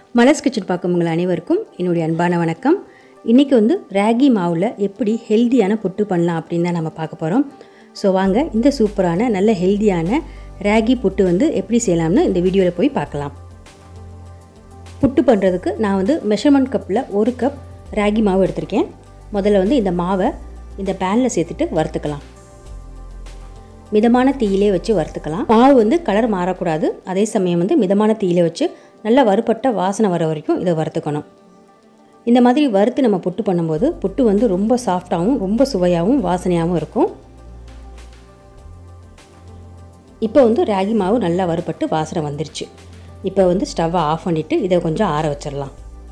மலர்ஸ் kitchen பார்க்கும் உங்கள் அனைவருக்கும் என்னுடைய அன்பான வணக்கம் இன்றைக்கி வந்து ராகி மாவில் எப்படி ஹெல்தியான புட்டு பண்ணலாம் அப்படின்னு தான் நம்ம பார்க்க போகிறோம் ஸோ வாங்க இந்த சூப்பரான நல்ல ஹெல்தியான ராகி புட்டு வந்து எப்படி செய்யலாம்னு இந்த வீடியோவில் போய் பார்க்கலாம் புட்டு பண்ணுறதுக்கு நான் வந்து மெஷர்மெண்ட் கப்பில் ஒரு கப் ராகி மாவு எடுத்திருக்கேன் முதல்ல வந்து இந்த மாவை இந்த பேனில் சேர்த்துட்டு வறுத்துக்கலாம் மிதமான தீயிலே வச்சு வறுத்துக்கலாம் மாவு வந்து கலர் மாறக்கூடாது அதே சமயம் வந்து மிதமான தீயில வச்சு நல்லா வறுபட்ட வாசனை வர வரைக்கும் இதை வறுத்துக்கணும் இந்த மாதிரி வறுத்து நம்ம புட்டு பண்ணும்போது புட்டு வந்து ரொம்ப சாஃப்டாகவும் ரொம்ப சுவையாகவும் வாசனையாகவும் இருக்கும் இப்போ வந்து ராகி மாவு நல்லா வறுபட்டு வாசனை வந்துருச்சு இப்போ வந்து ஸ்டவ்வை ஆஃப் பண்ணிவிட்டு இதை கொஞ்சம் ஆற வச்சிடலாம்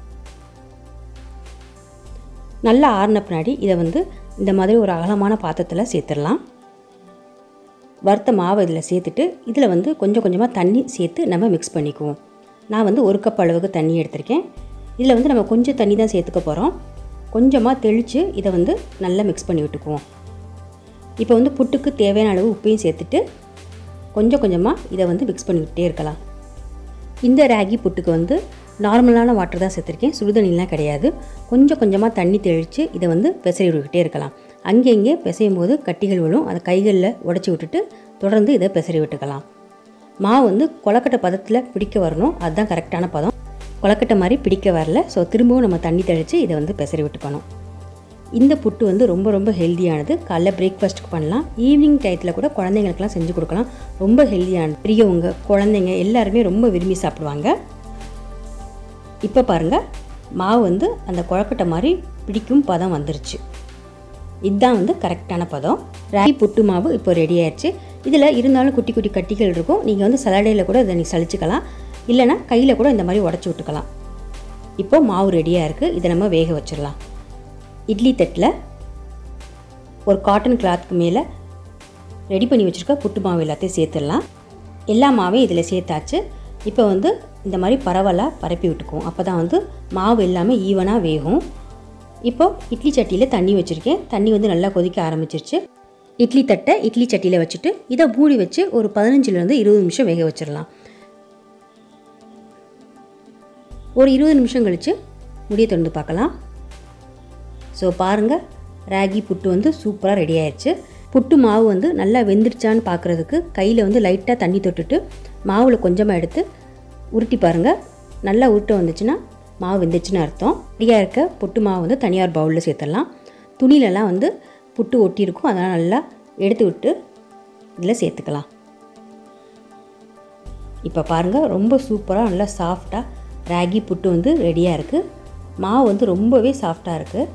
நல்லா ஆறின பின்னாடி இதை வந்து இந்த மாதிரி ஒரு அகலமான பாத்திரத்தில் சேர்த்துடலாம் வறுத்த மாவை இதில் சேர்த்துட்டு இதில் வந்து கொஞ்சம் கொஞ்சமாக தண்ணி சேர்த்து நம்ம மிக்ஸ் பண்ணிக்குவோம் நான் வந்து ஒரு கப் அளவுக்கு தண்ணி எடுத்திருக்கேன் இதில் வந்து நம்ம கொஞ்சம் தண்ணி தான் சேர்த்துக்க போகிறோம் கொஞ்சமாக தெளித்து இதை வந்து நல்லா மிக்ஸ் பண்ணி விட்டுக்குவோம் இப்போ வந்து புட்டுக்கு தேவையான அளவு உப்பையும் சேர்த்துட்டு கொஞ்சம் கொஞ்சமாக இதை வந்து மிக்ஸ் பண்ணி விட்டே இருக்கலாம் இந்த ராகி புட்டுக்கு வந்து நார்மலான வாட்டர் தான் சேர்த்துருக்கேன் சுடுதண்ணிலாம் கிடையாது கொஞ்சம் கொஞ்சமாக தண்ணி தெளித்து இதை வந்து பிசறி விட்டுக்கிட்டே இருக்கலாம் அங்கே இங்கே பிசையும் போது கட்டிகள் விழும் அதை கைகளில் உடச்சி விட்டுட்டு தொடர்ந்து இதை பிசறி விட்டுக்கலாம் மாவு வந்து கொலக்கட்டை பதத்தில் பிடிக்க வரணும் அதுதான் கரெக்டான பதம் கொலக்கட்டை மாதிரி பிடிக்க வரல ஸோ திரும்பவும் நம்ம தண்ணி தெளித்து இதை வந்து பிசறி விட்டுக்கணும் இந்த புட்டு வந்து ரொம்ப ரொம்ப ஹெல்த்தியானது காலைல பிரேக்ஃபாஸ்ட்டுக்கு பண்ணலாம் ஈவினிங் டயத்தில் கூட குழந்தைங்களுக்குலாம் செஞ்சு கொடுக்கலாம் ரொம்ப ஹெல்த்தியானது பெரியவங்க குழந்தைங்க எல்லாருமே ரொம்ப விரும்பி சாப்பிடுவாங்க இப்போ பாருங்கள் மாவு வந்து அந்த குழக்கட்டை மாதிரி பிடிக்கும் பதம் வந்துருச்சு இதுதான் வந்து கரெக்டான பதம் ராகி புட்டு மாவு இப்போ ரெடி ஆயிடுச்சு இதில் இருந்தாலும் குட்டி குட்டி கட்டிகள் இருக்கும் நீங்கள் வந்து சலடையில் கூட இதை நீ சலிச்சுக்கலாம் இல்லைனா கையில் கூட இந்த மாதிரி உடச்சி விட்டுக்கலாம் இப்போ மாவு ரெடியாக இருக்குது இதை நம்ம வேக வச்சிடலாம் இட்லி தட்டில் ஒரு காட்டன் கிளாத்துக்கு மேலே ரெடி பண்ணி வச்சுருக்க புட்டு மாவு எல்லாத்தையும் சேர்த்துடலாம் எல்லா மாவையும் இதில் சேர்த்தாச்சு இப்போ வந்து இந்த மாதிரி பரவலாக பரப்பி விட்டுக்குவோம் அப்போ தான் வந்து மாவு எல்லாமே ஈவனாக வேகும் இப்போ இட்லி சட்டியில் தண்ணி வச்சுருக்கேன் தண்ணி வந்து நல்லா கொதிக்க ஆரம்பிச்சிருச்சு இட்லி தட்டை இட்லி சட்டியில் வச்சுட்டு இதை மூடி வச்சு ஒரு பதினஞ்சுலேருந்து இருபது நிமிஷம் வேக வச்சிடலாம் ஒரு இருபது நிமிஷம் கழித்து முடிய திறந்து பார்க்கலாம் ஸோ பாருங்கள் ராகி புட்டு வந்து சூப்பராக ரெடி ஆயிடுச்சு புட்டு மாவு வந்து நல்லா வெந்துருச்சான்னு பார்க்குறதுக்கு கையில் வந்து லைட்டாக தண்ணி தொட்டுட்டு மாவில் கொஞ்சமாக எடுத்து உருட்டி பாருங்கள் நல்லா உருட்ட வந்துச்சுன்னா மாவு வெந்துச்சுன்னு அர்த்தம் ரெடியாக இருக்க புட்டு மாவு வந்து தனியார் பவுலில் சேர்த்துடலாம் துணியிலலாம் வந்து புட்டு ஒட்டியிருக்கும் அதனால் நல்லா எடுத்து விட்டு இதில் சேர்த்துக்கலாம் இப்போ பாருங்கள் ரொம்ப சூப்பராக நல்லா சாஃப்டாக ராகி புட்டு வந்து ரெடியாக இருக்குது மாவு வந்து ரொம்பவே சாஃப்டாக இருக்குது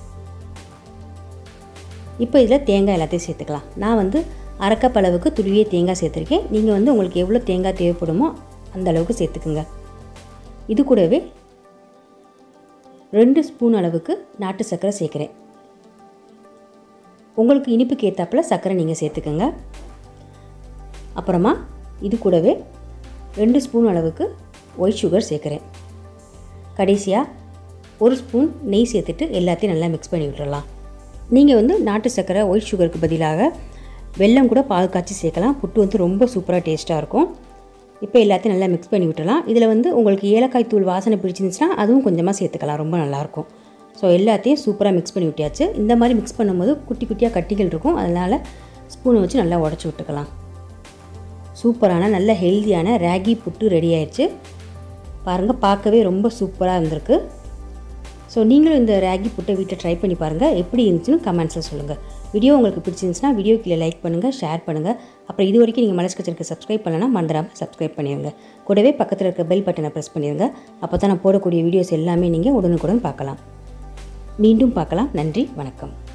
இப்போ இதில் தேங்காய் எல்லாத்தையும் சேர்த்துக்கலாம் நான் வந்து அரைக்கப் அளவுக்கு துருவிய தேங்காய் சேர்த்துருக்கேன் நீங்கள் வந்து உங்களுக்கு எவ்வளோ தேங்காய் தேவைப்படுமோ அந்த அளவுக்கு சேர்த்துக்குங்க இது கூடவே ரெண்டு ஸ்பூன் அளவுக்கு நாட்டு சர்க்கரை சேர்க்குறேன் உங்களுக்கு இனிப்புக்கு ஏற்றாப்பில் சர்க்கரை நீங்கள் சேர்த்துக்கோங்க அப்புறமா இது கூடவே ரெண்டு ஸ்பூன் அளவுக்கு ஒயிட் சுகர் சேர்க்குறேன் கடைசியாக ஒரு ஸ்பூன் நெய் சேர்த்துட்டு எல்லாத்தையும் நல்லா மிக்ஸ் பண்ணி விட்டுறலாம் நீங்கள் வந்து நாட்டு சர்க்கரை ஒயிட் சுகருக்கு பதிலாக வெல்லம் கூட பால் காய்ச்சி சேர்க்கலாம் புட்டு வந்து ரொம்ப சூப்பராக டேஸ்ட்டாக இருக்கும் இப்போ எல்லாத்தையும் நல்லா மிக்ஸ் பண்ணி விட்டுலாம் இதில் வந்து உங்களுக்கு ஏலக்காய் தூள் வாசனை பிடிச்சிருந்துச்சுன்னா அதுவும் கொஞ்சமாக சேர்த்துக்கலாம் ரொம்ப நல்லாயிருக்கும் ஸோ எல்லாத்தையும் சூப்பராக மிக்ஸ் பண்ணி விட்டியாச்சு இந்த மாதிரி மிக்ஸ் பண்ணும்போது குட்டி குட்டியாக கட்டிகள் இருக்கும் அதனால் ஸ்பூனை வச்சு நல்லா உடச்சி விட்டுக்கலாம் சூப்பரான நல்ல ஹெல்த்தியான ராகி புட்டு ரெடி ஆயிடுச்சு பாருங்கள் பார்க்கவே ரொம்ப சூப்பராக இருந்திருக்கு ஸோ நீங்களும் இந்த ராகி புட்டை வீட்டை ட்ரை பண்ணி பாருங்கள் எப்படி இருந்துச்சுன்னு கமெண்ட்ஸில் சொல்லுங்கள் வீடியோ உங்களுக்கு பிடிச்சிருந்துச்சுன்னா வீடியோ கீழே லைக் பண்ணுங்கள் ஷேர் பண்ணுங்கள் அப்புறம் இது வரைக்கும் நீங்கள் மலர்ஸ் கிச்சனுக்கு சப்ஸ்கிரைப் பண்ணலன்னா மறந்துடாமல் சப்ஸ்கிரைப் பண்ணிடுங்க கூடவே பக்கத்தில் இருக்க பெல் பட்டனை ப்ரெஸ் பண்ணிடுங்க அப்போ தான் நான் போடக்கூடிய வீடியோஸ் எல்லாமே நீங்கள் உடனுக்குடன் பார்க்கலாம் மீண்டும் பார்க்கலாம் நன்றி வணக்கம்